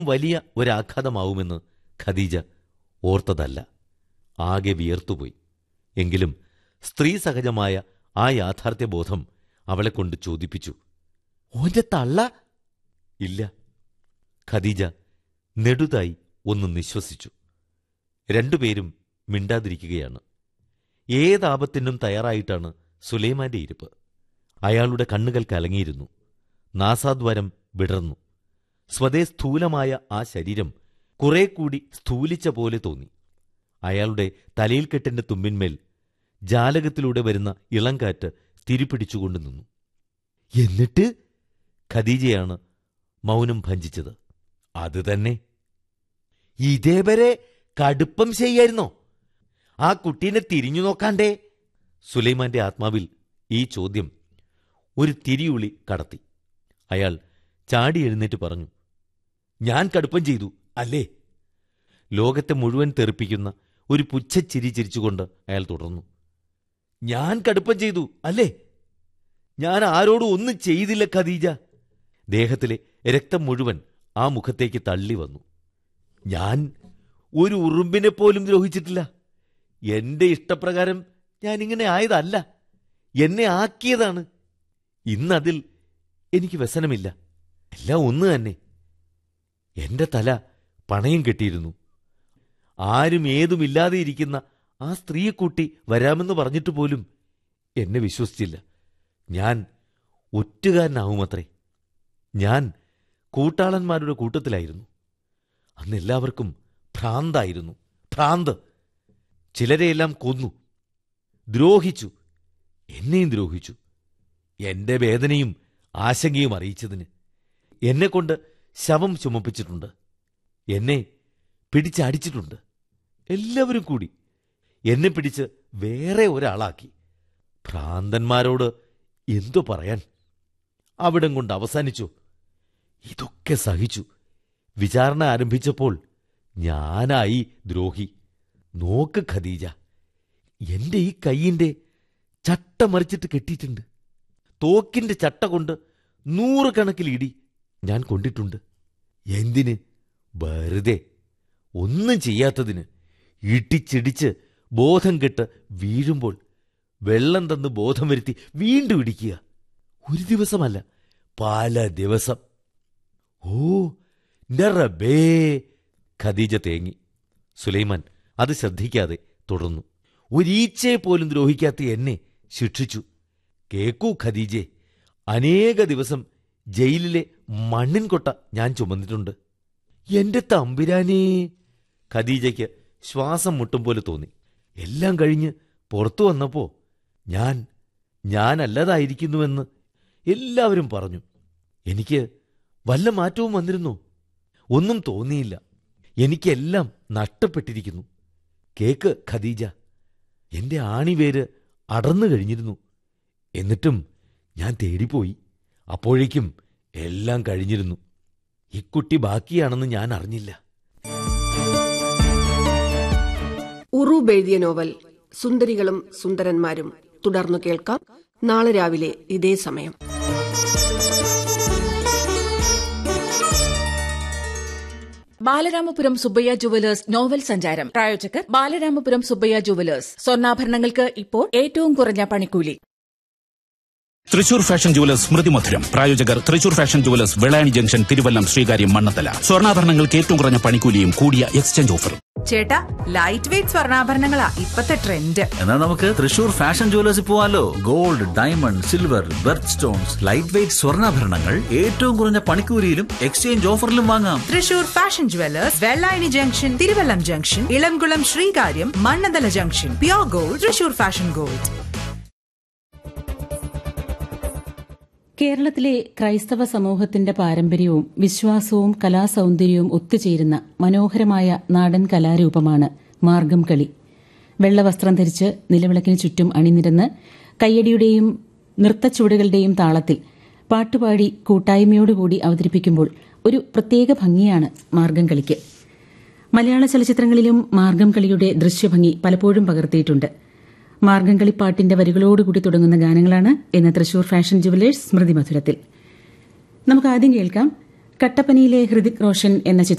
വലിയ ഒരാഘാതമാവുമെന്ന് ഖദീജ ഓർത്തതല്ല ആകെ വിയർത്തുപോയി എങ്കിലും സ്ത്രീ സഹജമായ ആ യാഥാർത്ഥ്യബോധം അവളെ കൊണ്ട് ചോദിപ്പിച്ചു ഓന്റെ തള്ള ഇല്ല ഖദീജ നെടുതായി ഒന്ന് നിശ്വസിച്ചു രണ്ടുപേരും മിണ്ടാതിരിക്കുകയാണ് ഏതാപത്തിനും തയ്യാറായിട്ടാണ് സുലൈമാന്റെ ഇരിപ്പ് അയാളുടെ കണ്ണുകൾ കലങ്ങിയിരുന്നു നാസാദ്വാരം വിടർന്നു സ്വതേ സ്ഥൂലമായ ആ ശരീരം കുറെ കൂടി സ്ഥൂലിച്ച പോലെ തോന്നി അയാളുടെ തലയിൽ കെട്ടിന്റെ തുമ്പിന്മേൽ ജാലകത്തിലൂടെ വരുന്ന ഇളംകാറ്റ് തിരിപ്പിടിച്ചുകൊണ്ട് നിന്നു എന്നിട്ട് ഖദീജയാണ് മൗനം ഭഞ്ചിച്ചത് അത് തന്നെ ഇതേവരെ കടുപ്പം ചെയ്യായിരുന്നോ ആ കുട്ടീനെ തിരിഞ്ഞു നോക്കാണ്ടേ സുലൈമാന്റെ ആത്മാവിൽ ഈ ചോദ്യം ഒരു തിരിയുളി കടത്തി അയാൾ ചാടി എഴുന്നേറ്റ് പറഞ്ഞു ഞാൻ കടുപ്പം ചെയ്തു അല്ലേ ലോകത്തെ മുഴുവൻ തെറിപ്പിക്കുന്ന ഒരു പുച്ഛച്ചിരി ചിരിച്ചുകൊണ്ട് അയാൾ തുടർന്നു ഞാൻ കടുപ്പം ചെയ്തു അല്ലേ ഞാൻ ആരോടും ഒന്നും ചെയ്തില്ല ഖദീജ ദേഹത്തിലെ രക്തം മുഴുവൻ ആ മുഖത്തേക്ക് തള്ളി വന്നു ഞാൻ ഒരു ഉറുമ്പിനെ പോലും ദ്രോഹിച്ചിട്ടില്ല എന്റെ ഇഷ്ടപ്രകാരം ഞാൻ ഇങ്ങനെ ആയതല്ല എന്നെ ആക്കിയതാണ് ഇന്നതിൽ എനിക്ക് വ്യസനമില്ല എല്ലാം ഒന്ന് തന്നെ എന്റെ തല പണയം കെട്ടിയിരുന്നു ആരും ഏതുമില്ലാതെ ഇരിക്കുന്ന ആ സ്ത്രീയെ കൂട്ടി വരാമെന്ന് പറഞ്ഞിട്ട് പോലും എന്നെ വിശ്വസിച്ചില്ല ഞാൻ ഒറ്റുകാരനാവുമത്രേ ഞാൻ കൂട്ടാളന്മാരുടെ കൂട്ടത്തിലായിരുന്നു അന്ന് എല്ലാവർക്കും ഭ്രാന്തായിരുന്നു ഭ്രാന്ത് ചിലരെയെല്ലാം കൊന്നു ദ്രോഹിച്ചു എന്നെയും ദ്രോഹിച്ചു എന്റെ വേദനയും ആശങ്കയും അറിയിച്ചതിന് എന്നെക്കൊണ്ട് ശവം ചുമപ്പിച്ചിട്ടുണ്ട് എന്നെ പിടിച്ചടിച്ചിട്ടുണ്ട് എല്ലാവരും കൂടി എന്നെ പിടിച്ച് വേറെ ഒരാളാക്കി ഭ്രാന്തന്മാരോട് എന്തു പറയാൻ അവിടം കൊണ്ട് അവസാനിച്ചു ഇതൊക്കെ സഹിച്ചു വിചാരണ ആരംഭിച്ചപ്പോൾ ഞാനായി ദ്രോഹി നോക്ക് ഖദീജ എന്റെ ഈ കൈയിന്റെ ചട്ട മറിച്ചിട്ട് കെട്ടിയിട്ടുണ്ട് തോക്കിന്റെ ചട്ട കൊണ്ട് നൂറുകണക്കിൽ ഇടി ഞാൻ കൊണ്ടിട്ടുണ്ട് എന്തിന് വെറുതെ ഒന്നും ചെയ്യാത്തതിന് ഇടിച്ചിടിച്ച് ബോധം കെട്ട് വീഴുമ്പോൾ വെള്ളം തന്ന് ബോധം വരുത്തി വീണ്ടും ഇടിക്കുക ഒരു ദിവസമല്ല പല ദിവസം ഓ ന്റെ റബ്ബേ ഖദീജ തേങ്ങി സുലൈമാൻ അത് ശ്രദ്ധിക്കാതെ തുടർന്നു ഒരീച്ചയെ പോലും ദ്രോഹിക്കാത്ത എന്നെ ശിക്ഷിച്ചു കേക്കൂ ഖദീജെ അനേക ദിവസം ജയിലിലെ മണ്ണിൻ കൊട്ട ഞാൻ ചുമന്നിട്ടുണ്ട് എന്റെ തമ്പുരാനേ ഖദീജയ്ക്ക് ശ്വാസം മുട്ടും പോലെ തോന്നി എല്ലാം കഴിഞ്ഞ് പുറത്തു വന്നപ്പോ ഞാൻ ഞാനല്ലതായിരിക്കുന്നുവെന്ന് എല്ലാവരും പറഞ്ഞു എനിക്ക് വല്ല മാറ്റവും വന്നിരുന്നോ ഒന്നും തോന്നിയില്ല എനിക്കെല്ലാം നഷ്ടപ്പെട്ടിരിക്കുന്നു കേക്ക് ഖദീജ എന്റെ ആണിവേര് അടർന്നു കഴിഞ്ഞിരുന്നു എന്നിട്ടും ഞാൻ തേടിപ്പോയി അപ്പോഴേക്കും എല്ലാം കഴിഞ്ഞിരുന്നു ഇക്കുട്ടി ബാക്കിയാണെന്ന് ഞാൻ അറിഞ്ഞില്ല ഉറൂബ് എഴുതിയ നോവൽ സുന്ദരികളും സുന്ദരന്മാരും തുടർന്നു കേൾക്കാം നാളെ രാവിലെ ഇതേ സമയം ബാലരാമപുരം സുബ്ബയ്യ ജുവലേഴ്സ് നോവൽ സഞ്ചാരം പ്രായോജകർ ബാലരാമപുരം സുബ്ബയ്യ ജുവലേഴ്സ് സ്വർണ്ണാഭരണങ്ങൾക്ക് ഇപ്പോൾ ഏറ്റവും കുറഞ്ഞ പണിക്കൂലി തൃശൂർ ഫാഷൻ ജുവലേഴ്സ് സ്മൃതി മധുരം പ്രായോജകർ Thrissur fashion jewellers Vellayani junction Thiruvallam Sreekaryam Mannanthala സ്വർണ്ണാഭരണങ്ങൾക്ക് ഏറ്റവും കുറഞ്ഞ പണിക്കൂലിയും കൂടിയ എക്സ്ചേഞ്ച് ഓഫറും ചേട്ടാ ലൈറ്റ് വെയിറ്റ് സ്വർണ്ണാഭരണങ്ങളാ ഇപ്പത്തെ ട്രെൻഡ് എന്നാൽ നമുക്ക് തൃശൂർ ഫാഷൻ ജുവലേഴ്സിൽ പോവാലോ gold diamond silver birth stones light weight സ്വർണ്ണാഭരണങ്ങൾ ഏറ്റവും കുറഞ്ഞ പണിക്കൂലിയിലും എക്സ്ചേഞ്ച് ഓഫറിലും വാങ്ങാം Thrissur fashion jewellers Vellayani junction Thiruvallam junction Ilamkulam Sreekaryam Mannanthala junction pure gold Thrissur fashion gold കേരളത്തിലെ ക്രൈസ്തവ സമൂഹത്തിന്റെ പാരമ്പര്യവും വിശ്വാസവും കലാസൗന്ദര്യവും ഒത്തുചേരുന്ന മനോഹരമായ നാടൻ കലാരൂപമാണ് മാർഗം കളി വെള്ളവസ്ത്രം ധരിച്ച് നിലവിളക്കിന് ചുറ്റും അണിനിരന്ന് കയ്യടിയുടെയും നൃത്തച്ചുവടുകളുടെയും താളത്തിൽ പാട്ടുപാടി കൂട്ടായ്മയോടുകൂടി അവതരിപ്പിക്കുമ്പോൾ ഒരു പ്രത്യേക ഭംഗിയാണ് മാർഗം കളിക്ക് മലയാള ചലച്ചിത്രങ്ങളിലും മാർഗം കളിയുടെ ദൃശ്യഭംഗി പലപ്പോഴും പകർത്തിയിട്ടുണ്ട് മാർഗംകളി പാട്ടിന്റെ വരികളോടുകൂടി തുടങ്ങുന്ന ഗാനങ്ങളാണ് ഇന്ന് തൃശൂർ ഫാഷൻ ജുവലേഴ്സ് സ്മൃതി മധുരത്തിൽ നമുക്ക് ആദ്യം കേൾക്കാം കട്ടപ്പനയിലെ ഹൃതിക് റോഷൻ എന്ന ചിത്രം